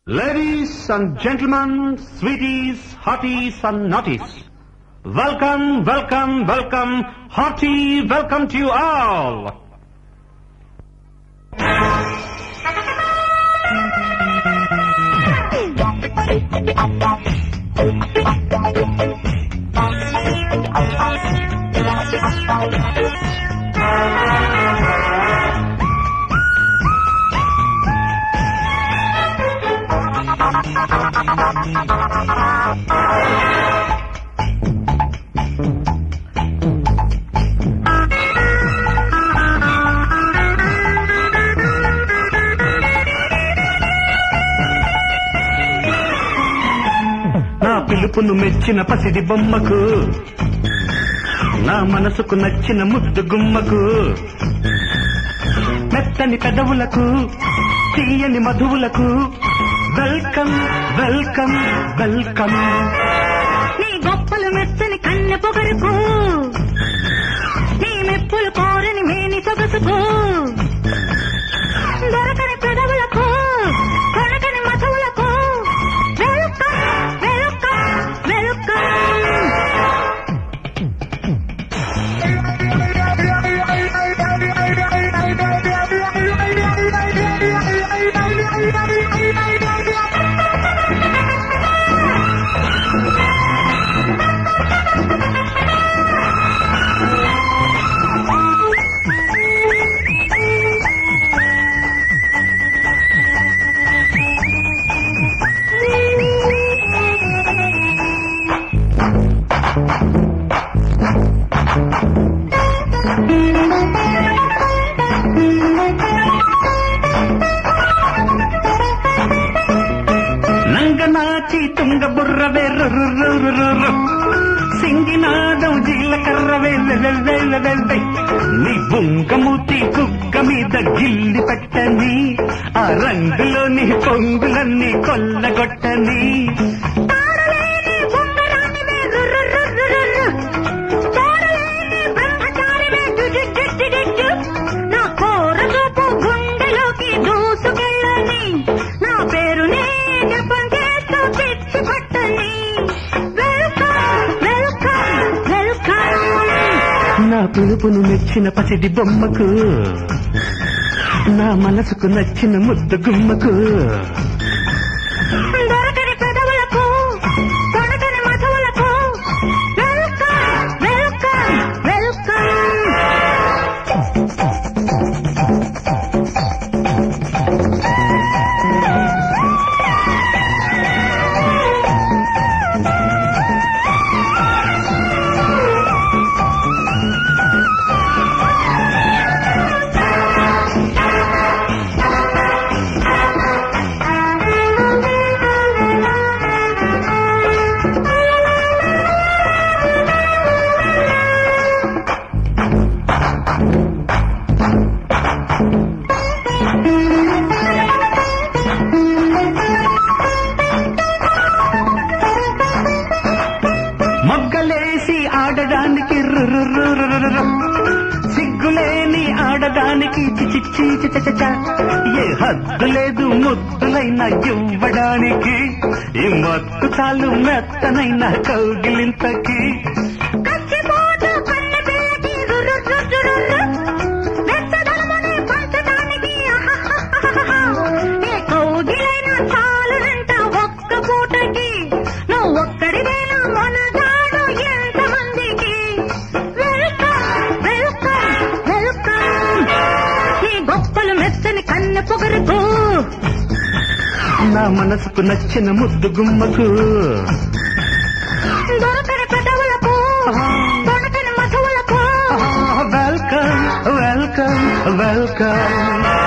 Ladies and gentlemen, sweeties, hotties and naughties. Welcome, welcome, welcome, hearty welcome to you all. నా పిలుపును మెచ్చిన పసిడి బొమ్మకు నా మనసుకు నచ్చిన ముద్దు గుమ్మకు మెత్తని పెదవులకు తీయని మధువులకు వెల్కమ్ వెల్కమ్ వెల్కమ్ నీ గొప్పలు మెచ్చని కన్నె పొగరుకు నీ మెప్పులు కోరని మేని సొగసుకు దొరకని పెదవులకు కొనకని మధువులకు వెల్కమ్ వెల్కమ్ వెల్కమ్ నంగనాచి తుంగ బుర్రవే రుర్రుర్రుర్రుర్రు. సింగినాదం జీలకర్రవే వెవెవెవెవెవె. నీ బుంగమూతి కుక్క మీద గిల్లి పెట్టని ఆ రంగులోని పొంగులన్నీ కొల్లగొట్టని తారలేని బొంగరానివే రుర్రుర్రుర్రుర్రు. తోడలేని బ్రహ్మచారివే డుడుడుడుడుడు. నా కోరజూపు గుండెలోకి దూసుకెళ్ళని నా పేరునే జపం చేస్తూ పిచ్చి పట్టని వెల్కమ్ వెల్కమ్ వెల్కమ్ నా పిలుపును మెచ్చిన పసిడి బొమ్మకు నా మనసుకు నచ్చిన ముద్దు గుమ్మకు దొరకని పెదవులకు తొణకని మధువులకు వెల్కమ్ వెల్కమ్ వెల్కమ్ మొగ్గలేసి ఆడడానికి రురురురురురు. సిగ్గులేని ఆడదానికి చిచిచ్చి చిచచచ. ఏ హద్దు లేదు ముద్దులైన ఇవ్వడానికి ఈ మత్తు చాలు మెత్తనైన కౌగిలింతకి కచ్చిపోతూ కన్నె పిల్లకి రుర్రుర్రుర్రుర్రు. వెచ్చదనముని పంచడానికి అహహహహహ. ఏ కౌగిలైన చాలునంట ఒక్క పూటకి నువ్వు ఒక్కడివేనా మొనగాడు ఎంతమందికి వెల్కమ్ వెల్కమ్ వెల్కమ్ నీ గొప్పలు మెత్తని కన్నె పొగరుకు నా మనసుకు నచ్చిన ముద్దు గుమ్మకు దొరకని పెదవులకు తొణకని మధువులకు వెల్కమ్ వెల్కమ్ వెల్కమ్